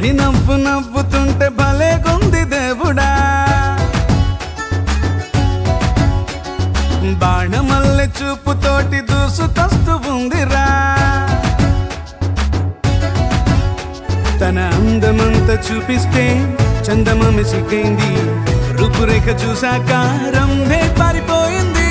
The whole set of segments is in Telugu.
ఓరి నవ్వు నవ్వుతుంటే భలే కొంది దేవుడా బాణమల్లె చూపుతోటి దూసుకొస్తూ ఉందిరా తన అందమంతా చూపిస్తే చందమామ సిగ్గైంది రూపురేఖ చూసాక రంభే పారిపోయింది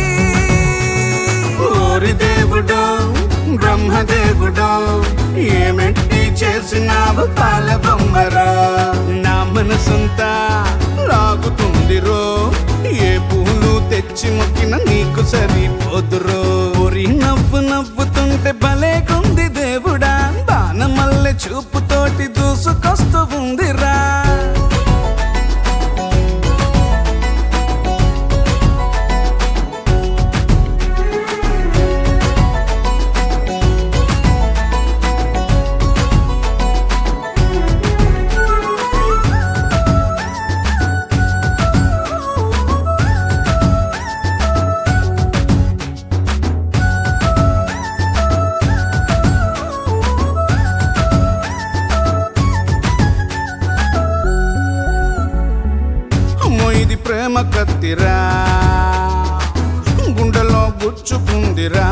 ఓరి దేవుడో బ్రహ్మదేవుడో ఏమెట్టి చేసినావు పాల బొమ్మరా నా మనసంతా లాగుతుందిరో ఏ పూలు తెచ్చి మొక్కిన నీకు సరిపోదురో ఓరి నవ్వు నవ్వుతుంటే భలే కొంది దేవుడా బాణమల్లె చూపుతోటి దూసుకొస్తూ ఉందిరా అమ్మో ఇది ప్రేమ కత్తిరా గుండెలో గుచ్చుకుందిరా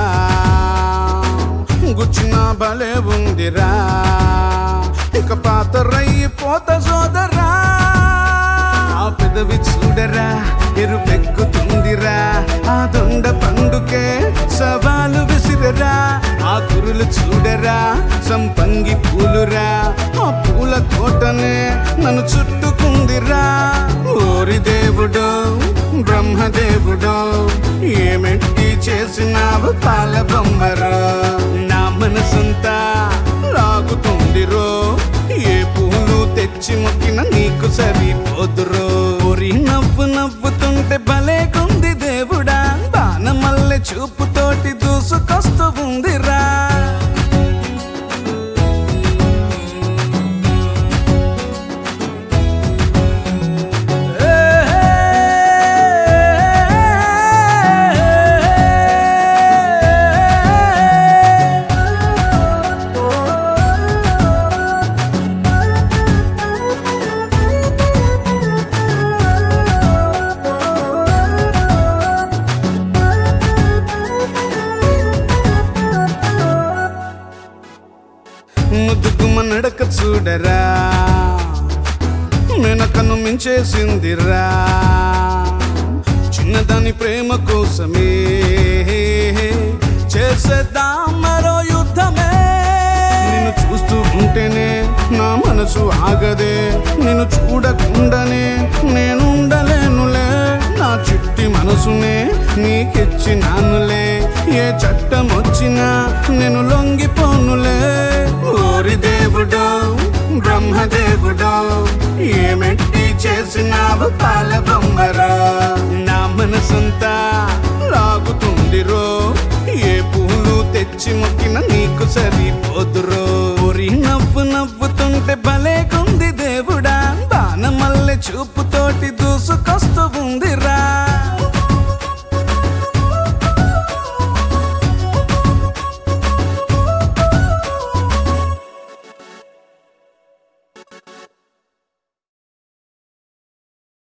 గుచ్చిన భలే ఉందిరా ఇక పాతరయ్యి పోత సోదరా ఆ పెదవి చూడరా ఎరుపెక్కుతుందిరా ఆ దొండ పండుకే సవాలు విసిరరా ఆ కురులు చూడరా సంపంగి పూలురా ఆ పూల తోటనే నన్ను చుట్టుకుందిరా ఓరి దేవుడో బ్రహ్మదేవుడో ఏమెట్టి చేసినావు పాల బొమ్మరా నా మనసంతా లాగుతుందిరో ఏ పూలు తెచ్చి మొక్కిన నీకు సరిపోదురో ఓరి నవ్వు నవ్వుతుంటే భలే కొంది దేవుడా బాణమల్లె చూపుతోటి దూసుకొస్తూ ఉందిరా ముద్దుగుమ్మ నడక చూడరా మెనకను మించేసిందిరా చిన్నదాని ప్రేమ కోసమే చేసేద్దాం మరో యుద్ధమే నిన్ను చూస్తూ ఉంటేనే నా మనసు ఆగదే నిన్ను చూడకుండానే నేను ఉండలేనులే నా చిట్టి మనసునే నీకిచ్చినానులే ఏ చట్టం వచ్చినా నేను లొంగిపోనులే ఓరి దేవుడో బ్రహ్మదేవుడో ఏమెట్టి చేసినావు పాల బొమ్మరా నా మనసంతా లాగుతుందిరో ఏ పూలు తెచ్చి మొక్కిన నీకు సరిపోదురో ఓరి నవ్వు నవ్వు